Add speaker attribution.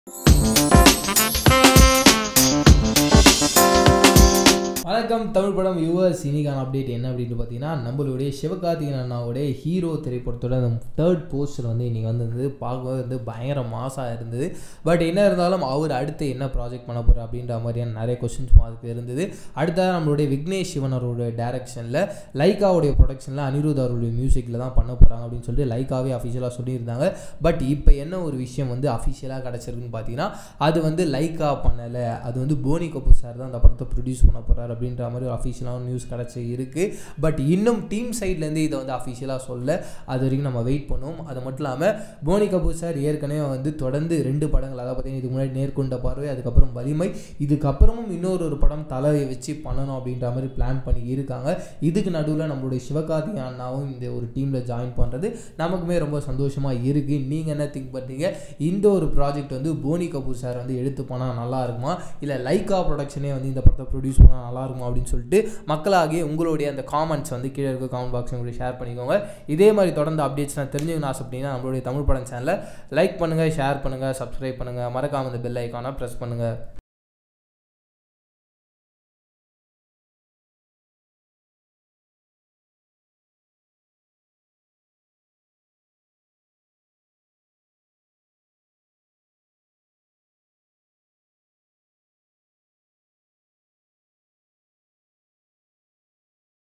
Speaker 1: வணக்கம் தமிழ் படம் யூஎஸ் இன்னைக்கான அப்டேட் என்ன அப்படின்னு பார்த்தீங்கன்னா நம்மளுடைய சிவகார்த்திகேயன் அண்ணாவுடைய ஹீரோ திரைப்படத்தோட அந்த தேர்ட் போஸ்டர் வந்து இன்றைக்கி வந்திருந்தது பார்க்கும்போது வந்து பயங்கர மாசாக இருந்தது பட் என்ன இருந்தாலும் அவர் அடுத்து என்ன ப்ராஜெக்ட் பண்ண போகிறார் அப்படின்ற மாதிரியான நிறைய கொஸ்டின்ஸ் அதுக்கு இருந்தது அடுத்தது நம்மளுடைய விக்னேஷ் சிவன் அவருடைய டேரக்ஷனில் லைக்காவுடைய ப்ரொடக்ஷனில் அனிருத் அவருடைய மியூசிக்கில் தான் பண்ண போகிறாங்க அப்படின்னு சொல்லிட்டு லைக்காவே அஃபிஷியலாக சொல்லியிருந்தாங்க பட் இப்போ என்ன ஒரு விஷயம் வந்து அஃபிஷியலாக கிடச்சிருக்குன்னு பார்த்தீங்கன்னா அது வந்து லைக்கா பண்ணலை அது வந்து போனி கபூர் சார் தான் அந்த படத்தை ப்ரொடியூஸ் பண்ண போகிறார் அப்படின்ற மாதிரி ஒரு அஃபிஷியலான நியூஸ் கிடச்சி இருக்குது பட் இன்னும் டீம் சைட்லேருந்து இதை வந்து அஃபிஷியலாக சொல்ல அது வரைக்கும் நம்ம வெயிட் பண்ணுவோம் அது மட்டும் இல்லாமல் போனி கபூர் சார் ஏற்கனவே வந்து தொடர்ந்து ரெண்டு படங்கள் அதாவது பார்த்தீங்கன்னா இதுக்கு முன்னாடி நேர்கொண்ட பார்வை அதுக்கப்புறம் வலிமை இதுக்கப்புறமும் இன்னொரு ஒரு படம் தலையை வச்சு பண்ணணும் அப்படின்ற மாதிரி பிளான் பண்ணி இருக்காங்க இதுக்கு நடுவில் நம்மளுடைய சிவகார்த்திகேயன் அண்ணாவும் இந்த ஒரு டீமில் ஜாயின் பண்ணுறது நமக்குமே ரொம்ப சந்தோஷமாக இருக்குது நீங்கள் என்ன திங்க் பண்ணுறீங்க இந்த ஒரு ப்ராஜெக்ட் வந்து போனி கபூர் சார் வந்து எடுத்து போனால் நல்லா இருக்குமா இல்லை லைக்கா ப்ரொடக்ஷனே வந்து இந்த படத்தை ப்ரொடியூஸ் பண்ணால் நல்லா இருக்குமா அப்படின்னு சொல்லிட்டு மக்களாகிய உங்களுடைய அந்த காமெண்ட்ஸ் வந்து கீழே இருக்க காமெண்ட் பாக்ஸ் உங்களுக்கு ஷேர் பண்ணிக்கோங்க இதே மாதிரி தொடர்ந்து அப்டேட்ஸ் நான் தெரிஞ்சுக்கணும் ஆசைப்பட்டீங்கன்னா நம்மளுடைய தமிழ் படம் சேனலை லைக் பண்ணுங்கள் ஷேர் பண்ணுங்கள் சப்ஸ்கிரைப் பண்ணுங்கள் மறக்காமல் இந்த பெல் ஐக்கானை ப்ரெஸ் பண்ணுங்கள்